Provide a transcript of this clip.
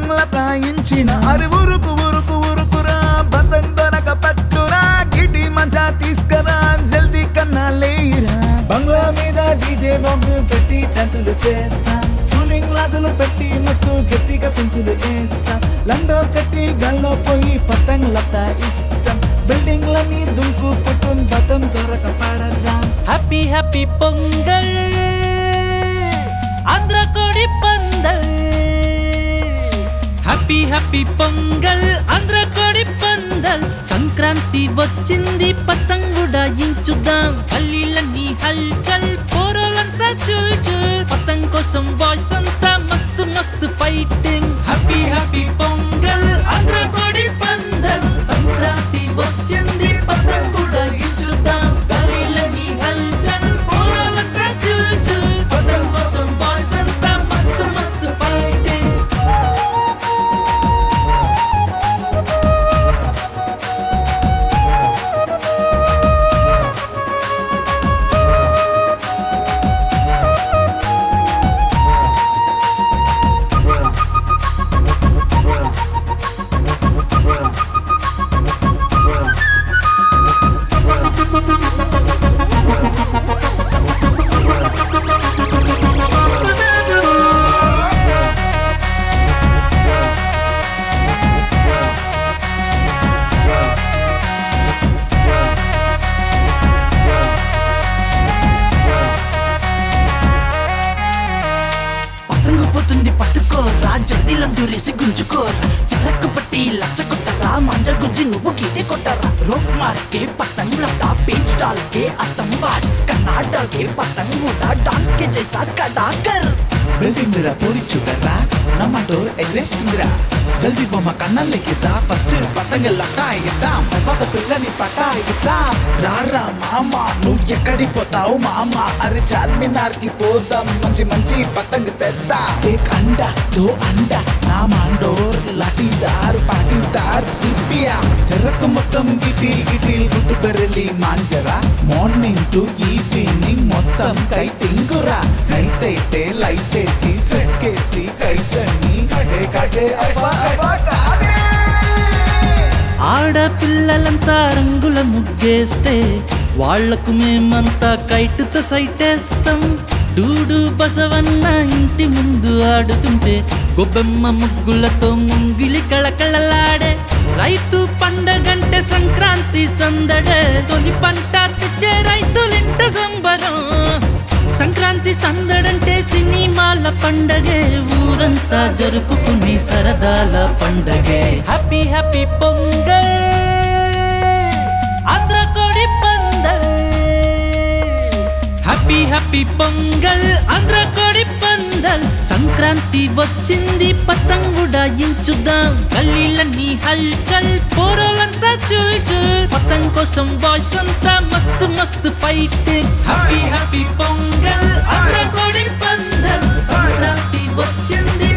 లతాయించిన అరి ఉరుకు ఉరుకు ఉరుకురా బంధం దొరక పట్టురా గిటి మజా తీసుకురా జల్దీ కన్నా లేరా బంగ్లా మీద డీజే బాక్స్ పెట్టి డంచులు చేస్తాం కూలింగ్ గ్లాసులు పెట్టి మస్తు గట్టిగా పెంచులు వేస్తాం లండో కట్టి గల్లో పోయి పతంగ్ లతా ఇష్టం బిల్డింగ్లని దుంకు పుట్టున్ బతం దొరక పడదాం హ్యాపీ హ్యాపీ పొంగల్ ఆంధ్ర కోడి పందల్ హ్యాపీ హ్యాపీ పొంగల్ ఆంధ్ర కోడి పందల్ సంక్రాంతి వచ్చింది పతంగుడా ఇంచుదాం పల్లీలన్నీ హల్చల్ పోరోలంతా చూల్ చూల్ పతంగ్ కోసం బాయ్స్ అంతా మస్తు మస్తు fighting happy happy Pongal Andhra కోడి పందల్ సంక్రాంతి వచ్చింది పతంగుడా ఇంచుదాం పల్లీలన్నీ హల్చల్ పోరోలంతా చూల్ చూల్ పతంగ్ కోసం బాయ్స్ అంతా మస్తు మస్తు ఫైటింగ్ పతంగు పోతుంది పట్టుకోరా జల్దీలం దూరేసి గుంజుకోరా చెరకు పట్టి లచ్చ కొట్టరా మంజ గుజ్జి నువ్వు గీతే కొట్టరా రోప్ మార్కే పతంగ్ లटा पेज डाल के आतंकवास कर्नाटक के पतंग उड़ा डांग के जैसा कड़ाकर బిల్డింగ్ మీద పోరి చూడరా నమ్మటో ఎగరేస్తుందిరా జల్దీ బొమ్మ కన్నల్లెక్కిద్దా ఫస్ట్ పతంగ లట్టా ఇద్దాం తర్వాత పిల్లని పట్టా ఇద్దాం రారా మామ నువ్వు ఎక్కడికి పోతావు మామ అరే చార్మినార్ కి పోదాం మంచి మంచి పతంగ తెద్దా ఏక్ అండా దో అండా నా మాండోర్ లాఠీదార్ పాటీదార్ సిపియా చెరకు మొత్తం గిటిల్ గిటిల్ గుట్టు బెర్రెలి మాంజరా మార్నింగ్ టు ఈవినింగ్ మొత్తం కైటింగురా నైట్ అయితే లైట్ చేసి సెట్ కేసి కైచని కడే కడే అబ్బా అబ్బా కాడే ఆడపిల్లలంతా రంగుల ముగ్గేస్తే వాళ్లకు మేమంతా కైటుతో సైటేస్తాం డూడు బసవన్న ఇంటి ముందు ఆడుతుంటే గొబ్బెమ్మ ముగ్గులతో ముంగిలి కళకళలాడే రైతు పండగంటే సంక్రాంతి సందడే తొలి పంట తెచ్చే రైతులింట సంబరం సంక్రాంతి సందడంటే సినిమాల పండగే ఊరంతా జరుపుకునే సరదాల పండగే హ్యాపీ హ్యాపీ పొంగల్ ఆంధ్ర కోడి పందల్ హ్యాపీ హ్యాపీ పొంగల్ ఆంధ్ర కోడి పందల్ సంక్రాంతి వచ్చింది పతంగుడా ఇంచుదాం గల్లీలన్నీ హల్చల్ పోరోలంతా చూల్ చూల్ పతంగ్ కోసం బాయ్స్ అంతా మస్తు మస్తు fighting happy happy Pongal Andhra కోడి పందల్ సంక్రాంతి వచ్చింది